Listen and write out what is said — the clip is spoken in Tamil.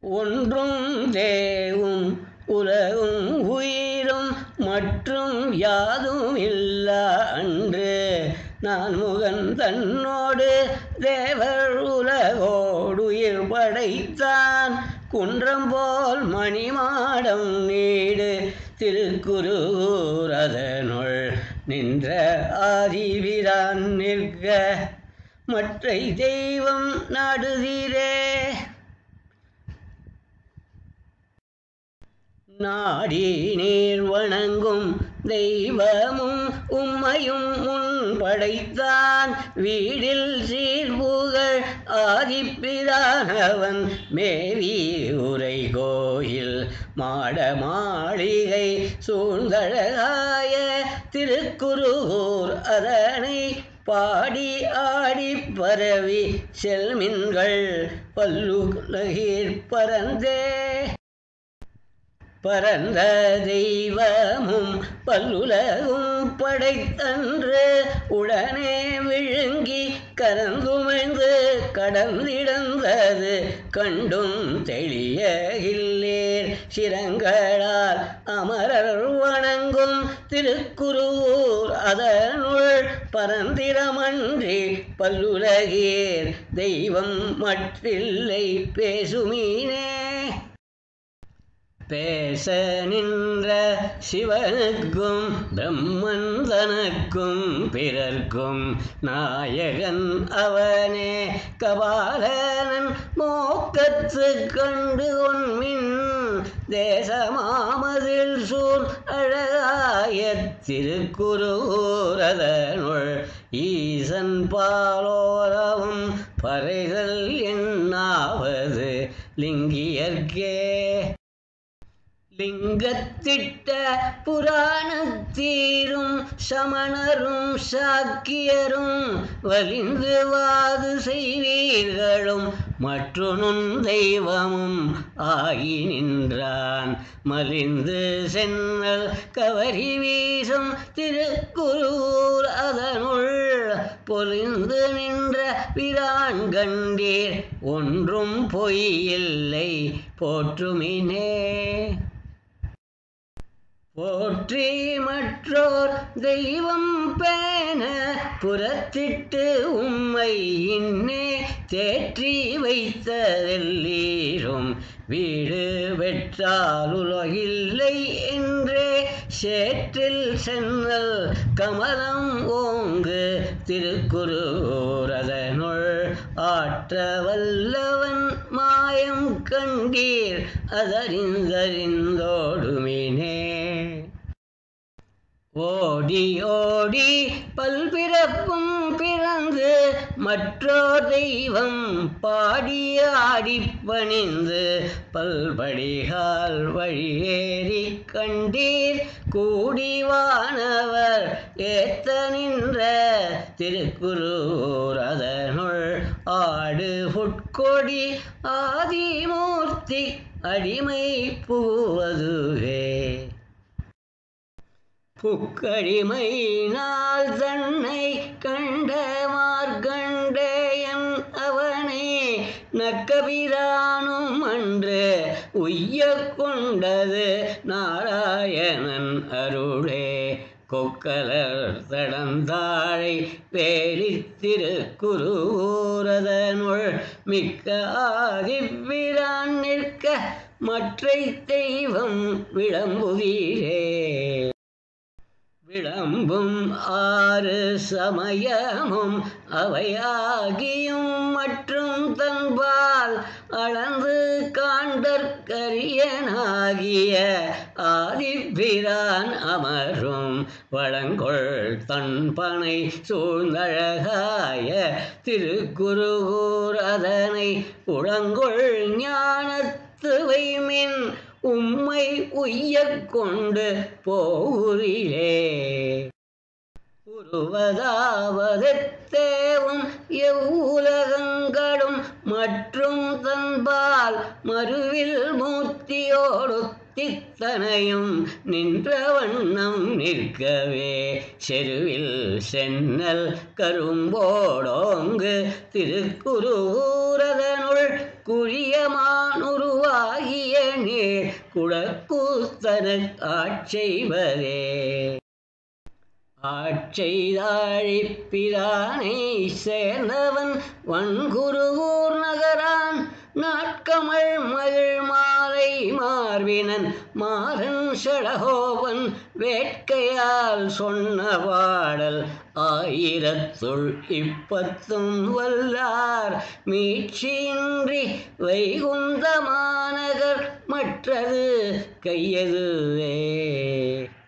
ஒன்றும் தேவும் உலகும் உயிரும் மற்றும் யாதும் இல்லா அன்று நான் முகன் தன்னோடு தேவர் உலகோடுயிர் படைத்தான் குன்றம் போல் மணிமாடம் நீடு திருக்குருகூர் அதனுள் நின்ற ஆதிபிரான் நிற்க மற்றை தெய்வம் நாடுதீரே நாடி நீர் வணங்கும் தெய்வமும் உம்மையும் முன் படைத்தான் வீடில் சீர்புகழ் ஆதிப்பிரானவன் மேவி உரை கோயில் மாட மாளிகை சூழ்ந்தழகாய திருக்குருகூர் அதனை பாடி ஆடி பரவி செல்மின்கள் பல்லுலகீர் பரந்தே பரந்த தெய்வமும் பல்லுலகும் படைத்தன்று உடனே விழுங்கி கரந்துமிழ்ந்து கடந்திடந்தது கண்டும் தெளிய இல்லேர் சிரங்களால் அமரர் வணங்கும் திருக்குருவூர் அதனுள் பரந்திரமன்றி பல்லுலகீர் தெய்வம் மற்றில்லை பேசுமீனே பேச நின்ற சிவனுக்கும் பிரம்மன் தனக்கும் பிறர்க்கும் நாயகன் அவனே கபாலனன் மோக்கத்து கண்டு உன்மின் தேசமாமதில் சூழ் அழகாய திருக்குருரதனுள் ஈசன் பாலோரவும் பறைகள் எண்ணாவது லிங்கியர்க்கே லிங்கத்திட்ட புராணத்தீரும் சமணரும் சாக்கியரும் வலிந்து வாது செய்வீர்களும் மற்றொனும் தெய்வமும் ஆகி நின்றான் மலிந்து சென்னல் கவரி வீசும் திருக்குரூர் அதனுள் பொலிந்து நின்ற பிரான் கண்டீர் ஒன்றும் பொய்யில்லை போற்றுமினே போற்றி மற்றோர் தெய்வம் பேன புறத்திட்டு உம்மை இன்னே தேற்றி வைத்ததெல்லீரும் வீடு வெற்றால் உலகில்லை என்றே சேற்றில் சென்னல் கமலம் ஓங்கு திருக்குறூரதனுள் ஆற்ற வல்லவன் மாயம் கண்டீர் அதறிந்தறிந்தோடுமினே ஓடி ஓடி பல்பிறப்பும் பிறந்து மற்றோர் தெய்வம் பாடி ஆடி பணிந்து பல்படிகால் வழியேறி கண்டீர் கூடிவானவர் ஏத்த நின்ற திருக்குறூர் அதனுள் ஆடு புட்கொடி ஆதிமூர்த்தி அடிமை பூவதுவே புக்கடிமை நாள் தன்னை கண்ட மார்கண்டேயன் அவனே நக்கபிரானும் அன்று உய்ய கொண்டது நாராயணன் அருளே கொக்கலர் தடந்தாழை வேலித்திருக்குருவூரதனுள் மிக்க ஆதிப்பிரான் நிற்க மற்றை தெய்வம் விளம்புவீரே விளம்பும் ஆறு சமயமும் அவையாகியும் மற்றும் தன்பால் அளந்து காண்டற்கரியனாகிய ஆதிப்பிரான் அமரும் வளங்கொள் தன்பனை சூழ்ந்தழகாய திருக்குருகூர் அதனை உளங்கொள் ஞானத்து வைமின் உம்மை உய்யக் கொண்டு போகுதிலே உருவதாவதத்தேவும் எவ்வுலகங்களும் மற்றும் தன்பால் மறுவில் மூர்த்தியோடு தித்தனையும் நின்ற வண்ணம் நிற்கவே செருவில் சென்னல் கரும்போடோங்கு திருக்குருவூரதனுள் குழியமானுருவாகிய நீர் குடக்கூத்தன ஆட்செய்வதே ஆட்செய்தாழிப்பிரானை சேர்ந்தவன் வன்குருவூர் நகரான் நாட்கமள் மகிழ் மாலை மார்பினன் மாறன் ஷடகோபன் வேட்கையால் சொன்ன பாடல் ஆயிரத்துள் இப்பத்தும் வல்லார் மீட்சியின்றி வைகுந்த மாநகர் மற்றது கையதுவே